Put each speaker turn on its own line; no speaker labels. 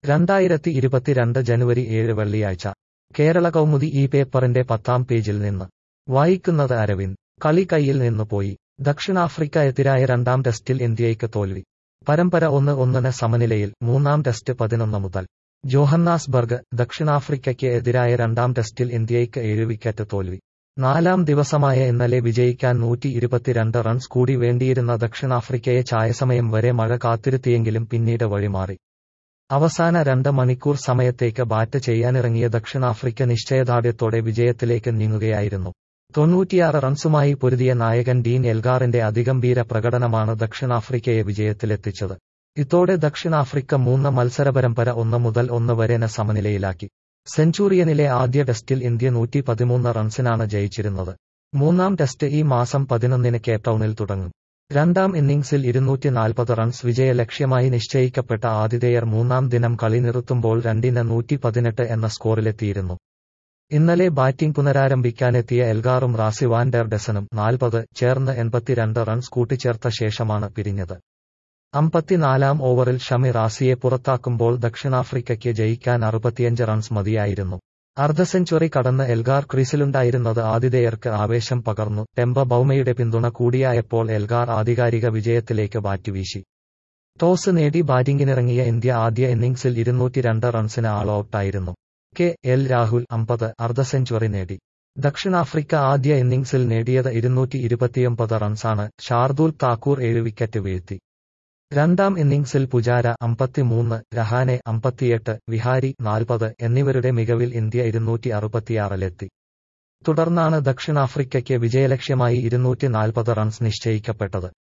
രണ്ടായിരത്തി ഇരുപത്തിരണ്ട് ജനുവരി ഏഴ് വെള്ളിയാഴ്ച കേരള കൗമുദി ഈ പേപ്പറിന്റെ പത്താം പേജിൽ നിന്ന് വായിക്കുന്നത് അരവിന്ദ് കളി കയ്യിൽ നിന്ന് പോയി ദക്ഷിണാഫ്രിക്ക എതിരായ രണ്ടാം ടെസ്റ്റിൽ ഇന്ത്യയ്ക്ക് തോൽവി പരമ്പര ഒന്ന് ഒന്നിന് സമനിലയിൽ മൂന്നാം ടെസ്റ്റ് പതിനൊന്ന് മുതൽ ജോഹന്നാസ്ബർഗ് ദക്ഷിണാഫ്രിക്കയ്ക്ക് എതിരായ രണ്ടാം ടെസ്റ്റിൽ ഇന്ത്യയ്ക്ക് ഏഴ് വിക്കറ്റ് തോൽവി നാലാം ദിവസമായ ഇന്നലെ വിജയിക്കാൻ നൂറ്റി ഇരുപത്തിരണ്ട് റൺസ് കൂടി വേണ്ടിയിരുന്ന ദക്ഷിണാഫ്രിക്കയെ ചായസമയം വരെ മഴ കാത്തിരുത്തിയെങ്കിലും പിന്നീട് വഴിമാറി അവസാന രണ്ട് മണിക്കൂർ സമയത്തേക്ക് ബാറ്റ് ചെയ്യാനിറങ്ങിയ ദക്ഷിണാഫ്രിക്ക നിശ്ചയദാർഢ്യത്തോടെ വിജയത്തിലേക്ക് നീങ്ങുകയായിരുന്നു തൊണ്ണൂറ്റിയാറ് റൺസുമായി പൊരുതിയ നായകൻ ഡീൻ എൽഗാറിന്റെ അതിഗംഭീര പ്രകടനമാണ് ദക്ഷിണാഫ്രിക്കയെ വിജയത്തിലെത്തിച്ചത് ഇതോടെ ദക്ഷിണാഫ്രിക്ക മൂന്ന് മത്സരപരമ്പര ഒന്ന് മുതൽ ഒന്ന് വരെ ന സമനിലയിലാക്കി സെഞ്ചുറിയനിലെ ആദ്യ ടെസ്റ്റിൽ ഇന്ത്യ നൂറ്റി പതിമൂന്ന് റൺസിനാണ് ജയിച്ചിരുന്നത് മൂന്നാം ടെസ്റ്റ് ഈ മാസം പതിനൊന്നിന് കേപ്ടൌണിൽ തുടങ്ങും രണ്ടാം ഇന്നിംഗ്സിൽ ഇരുന്നൂറ്റി നാൽപ്പത് റൺസ് വിജയ ലക്ഷ്യമായി നിശ്ചയിക്കപ്പെട്ട ആതിഥേയർ മൂന്നാം ദിനം കളി നിർത്തുമ്പോൾ രണ്ടിന് നൂറ്റി പതിനെട്ട് എന്ന സ്കോറിലെത്തിയിരുന്നു ഇന്നലെ ബാറ്റിംഗ് പുനരാരംഭിക്കാനെത്തിയ എൽഗാറും റാസി വാൻഡർ ഡെസനും നാൽപ്പത് ചേർന്ന് എൺപത്തിരണ്ട് റൺസ് കൂട്ടിച്ചേർത്ത ശേഷമാണ് പിരിഞ്ഞത് അമ്പത്തിനാലാം ഓവറിൽ ഷമി റാസിയെ പുറത്താക്കുമ്പോൾ ദക്ഷിണാഫ്രിക്കയ്ക്ക് ജയിക്കാൻ അറുപത്തിയഞ്ച് റൺസ് മതിയായിരുന്നു അർദ്ധ സെഞ്ചുറി കടന്ന് എൽഗാർ ക്രീസിലുണ്ടായിരുന്നത് ആതിഥേയർക്ക് ആവേശം പകർന്നു ടെമ്പ ബൌമയുടെ പിന്തുണ കൂടിയായപ്പോൾ എൽഗാർ ആധികാരിക വിജയത്തിലേക്ക് ബാറ്റുവീശി ടോസ് നേടി ബാറ്റിംഗിനിറങ്ങിയ ഇന്ത്യ ആദ്യ ഇന്നിംഗ്സിൽ ഇരുന്നൂറ്റിരണ്ട് റൺസിന് ആൾ ഔട്ടായിരുന്നു കെ എൽ രാഹുൽ അമ്പത് അർദ്ധ സെഞ്ചുറി നേടി ദക്ഷിണാഫ്രിക്ക ആദ്യ ഇന്നിംഗ്സിൽ നേടിയത് ഇരുന്നൂറ്റി ഇരുപത്തിയൊമ്പത് റൺസാണ് ഷാർദൂൽ താക്കൂർ ഏഴ് വിക്കറ്റ് വീഴ്ത്തി രണ്ടാം ഇന്നിംഗ്സിൽ പുജാര അമ്പത്തിമൂന്ന് രഹാനെ അമ്പത്തിയെട്ട് വിഹാരി നാൽപ്പത് എന്നിവരുടെ മികവിൽ ഇന്ത്യ ഇരുന്നൂറ്റി അറുപത്തിയാറിലെത്തി തുടർന്നാണ് ദക്ഷിണാഫ്രിക്കയ്ക്ക് വിജയലക്ഷ്യമായി ഇരുന്നൂറ്റി നാൽപ്പത് റൺസ് നിശ്ചയിക്കപ്പെട്ടത്